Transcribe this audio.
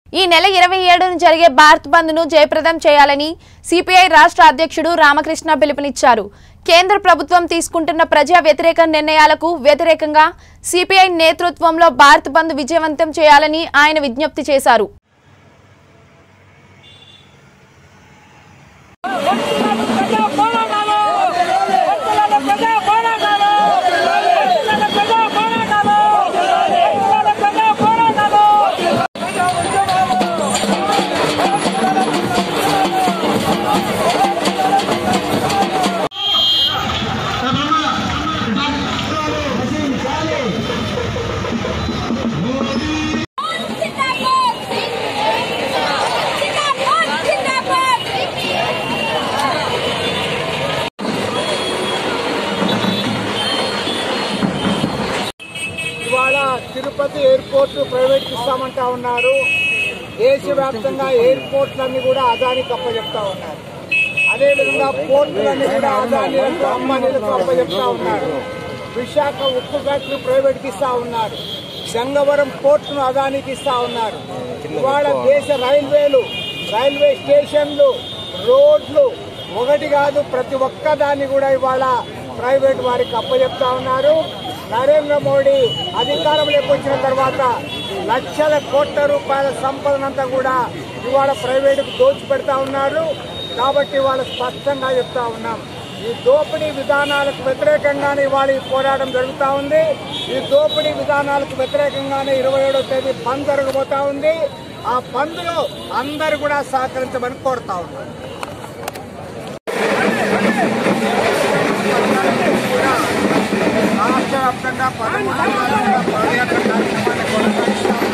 ఈ నెల ఇరవై ఏడున జరిగే భారత్ బంద్ ను జయప్రదం చేయాలని సిపిఐ రాష్ట్ర అధ్యక్షుడు రామకృష్ణ పిలుపునిచ్చారు కేంద్ర ప్రభుత్వం తీసుకుంటున్న ప్రజా వ్యతిరేక నిర్ణయాలకు వ్యతిరేకంగా సిపిఐ నేతృత్వంలో భారత్ బంద్ విజయవంతం చేయాలని ఆయన విజ్ఞప్తి చేశారు ప్రజా పోరాటాలు రైతుల ప్రజా పోరాటాలు రైతుల ప్రజా పోరాటాలు రైతుల ప్రజా పోరాటాలు ప్రజా ఉద్యమాలు जिंदाबाद जिंदाबाद जिंदाबाद ఇవాళ తిరుపతి ఎయిర్పోర్ట్ ప్రైవేట్ ఇస్తామంటా ఉన్నారు దేశవ్యాప్తంగా ఎయిర్పోర్ట్లన్నీ కూడా అదానికి అప్పచెప్తా ఉన్నారు అదేవిధంగా పోర్టులన్నీ కూడా అదానీలకు అంబానీలకు అప్పచెప్తా ఉన్నారు విశాఖ ఉక్కు ఫ్యాక్టరీ ప్రైవేట్కి ఇస్తా ఉన్నారు గంగవరం పోర్టును అదానికి ఇస్తా ఉన్నారు ఇవాళ దేశ రైల్వేలు రైల్వే స్టేషన్లు రోడ్లు ఒకటి కాదు ప్రతి ఒక్క దాన్ని కూడా ఇవాళ ప్రైవేట్ వారికి అప్పచెప్తా ఉన్నారు నరేంద్ర మోడీ అధికారంలోకి వచ్చిన తర్వాత లక్షల కోట్ల రూపాయల సంపదనంతా కూడా ఇవాళ ప్రైవేటుకు దోచిపెడతా ఉన్నారు కాబట్టి ఇవాళ స్పష్టంగా చెప్తా ఉన్నాం ఈ దోపిడీ విధానాలకు వ్యతిరేకంగానే ఇవాళ ఈ పోరాటం జరుగుతూ ఉంది ఈ దోపిడీ విధానాలకు వ్యతిరేకంగానే ఇరవై ఏడో తేదీ బంద్ జరగబోతా ఉంది ఆ బంద్లో అందరూ కూడా సహకరించమని కోరుతా ఉన్నాం రాష్ట్ర వ్యాప్తంగా పదమూడు పాదయాత్ర కార్యక్రమాన్ని కొనసాగిస్తాం